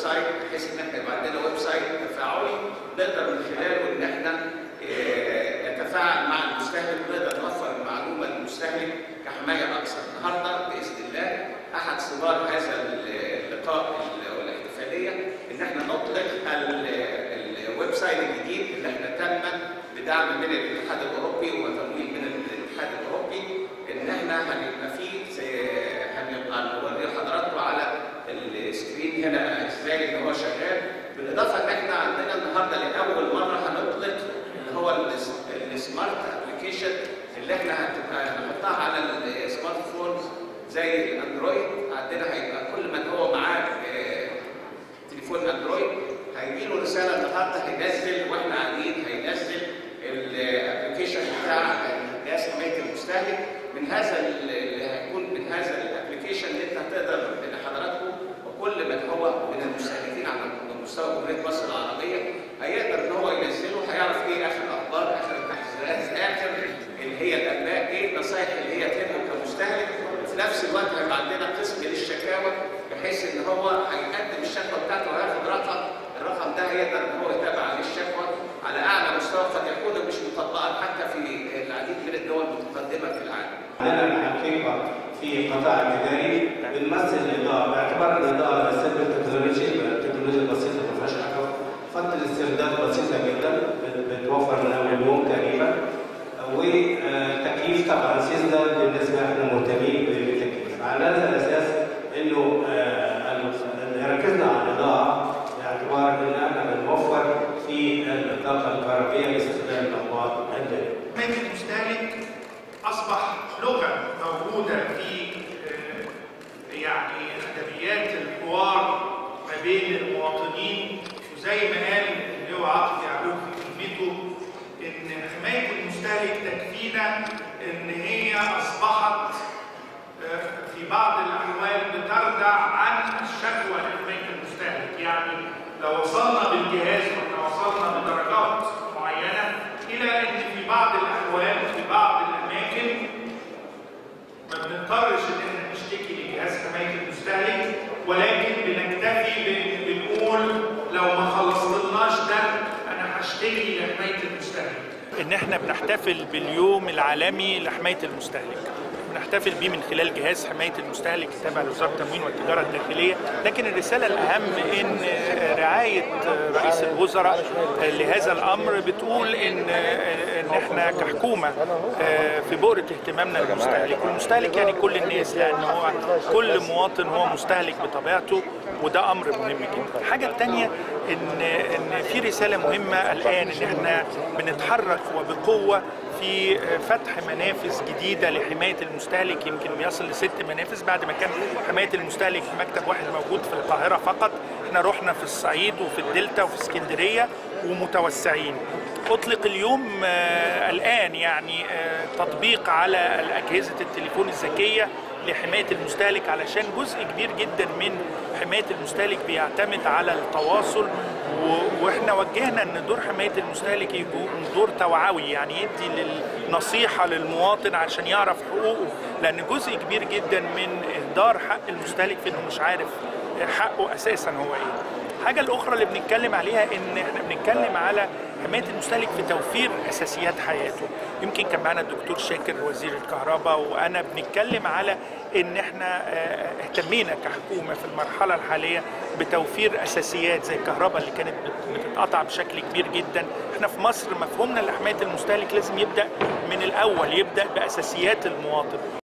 سايت بحيث ان احنا يبقى عندنا ويب سايت تفاعلي نقدر من خلاله ان احنا آه، نتفاعل مع المستهلك ونقدر نوفر المعلومه للمستهلك كحمايه اكثر. النهارده باذن الله احد ثمار هذا اللقاء والاحتفاليه ان احنا نطلق ال- الويب سايت الجديد اللي احنا تم بدعم من الاتحاد الاوروبي وتمويل من الاتحاد الاوروبي ان احنا هنبقى فيه زي- هنبقى نوري حضراتكم على السكرين هنا ازاي ان هو شغال بالاضافه ان احنا عندنا النهارده لاول مره هنطلق اللي هو الس- السمارت ابلكيشن اللي احنا هتبقى نحطها على السمارت فونز زي الاندرويد عندنا هيبقى كل من هو معاه آه، تليفون اندرويد هيجي له رساله النهارده هينزل واحنا قاعدين هينزل الابلكيشن بتاع قياس حمايه المستهلك من هذا ال- اللي هيكون من هذا الابلكيشن اللي انت هتقدر من حضراتكم وكل من هو من المستهلكين على مستوى جمهوريه مصر العربيه هيقدر ان هو ينزله هيعرف ايه اخر الاخبار اخر التحديثات اخر اللي هي الانباء ايه النصائح اللي هي تهمه كمستهلك وفي نفس الوقت هيبقى عندنا قسم للشكاوى بحيث ان هو هيقدم الشكوى بتاعته وهياخد رقم الرقم ده هيقدر ان هو يتابع عليه الشكوى على اعلى مستوى قد يكون مش مطبقا حتى في العديد من الدول المتقدمه في العالم. عندنا الحقيقة في قطاع التجاري بنمثل الإضاءة باعتبار الإضاءة سلب التكنولوجيا التكنولوجيا البسيطة ما فيهاش حاجة فترة الاسترداد بسيطة جدا بت- بتوفر من أول يوم تقريبا والتكييف طبعا سيزنال بالنسبة احنا مهتمين بالتكييف على هذا الأساس إنه آه، ال- ركزنا على الإضاءة باعتبار إن احنا بنوفر في الطاقة الكهربائية باستخدام الأنوار الدائمة. حماية المستهلك أصبح لغة موجودة في آه، يعني أدبيات الحوار ما بين المواطنين وزي ما قال اللواء عاطف يعقوب في كلمته إن حماية المستهلك تكفينا إن هي أصبحت آه، في بعض الأحوال بتردع عن الشكوى لحماية المستهلك يعني لو وصلنا بالجهاز واحنا وصلنا بدرجات معينة إلى أن في بعض الأحوال في بعض الأماكن ما بنضطرش إن احنا نشتكي لجهاز حماية المستهلك ولكن بنكتفي بإن بنقول لو ما خلصتلناش ده أنا هشتكي لحماية المستهلك ان احنا بنحتفل باليوم العالمي لحمايه المستهلك بنحتفل بيه من خلال جهاز حمايه المستهلك تابع لوزاره التموين والتجاره الداخليه لكن الرساله الاهم ان رعايه رئيس الوزراء لهذا الامر بتقول ان ان احنا كحكومه في بؤره اهتمامنا بالمستهلك والمستهلك يعني كل الناس لان هو كل مواطن هو مستهلك بطبيعته وده امر مهم جدا الحاجه الثانيه ان ان في رساله مهمه الان ان احنا بنتحرك وبقوه في فتح منافذ جديده لحمايه المستهلك يمكن بيصل لست منافذ بعد ما كان حمايه المستهلك في مكتب واحد موجود في القاهره فقط احنا رحنا في الصعيد وفي الدلتا وفي اسكندريه ومتوسعين اطلق اليوم آه، الان يعني آه، تطبيق على اجهزه التليفون الذكيه لحمايه المستهلك علشان جزء كبير جدا من حمايه المستهلك بيعتمد على التواصل و- واحنا وجهنا ان دور حمايه المستهلك يكون دور توعوي يعني يدي للنصيحه للمواطن عشان يعرف حقوقه لان جزء كبير جدا من اهدار حق المستهلك في انه مش عارف حقه اساسا هو ايه الحاجة الأخرى اللي بنتكلم عليها إن إحنا بنتكلم على حماية المستهلك في توفير أساسيات حياته. يمكن كان معانا الدكتور شاكر وزير الكهرباء وأنا بنتكلم على إن إحنا آه، اهتمينا كحكومة في المرحلة الحالية بتوفير أساسيات زي الكهرباء اللي كانت بت- بتتقطع بشكل كبير جدا. إحنا في مصر مفهومنا لحماية المستهلك لازم يبدأ من الأول يبدأ بأساسيات المواطن.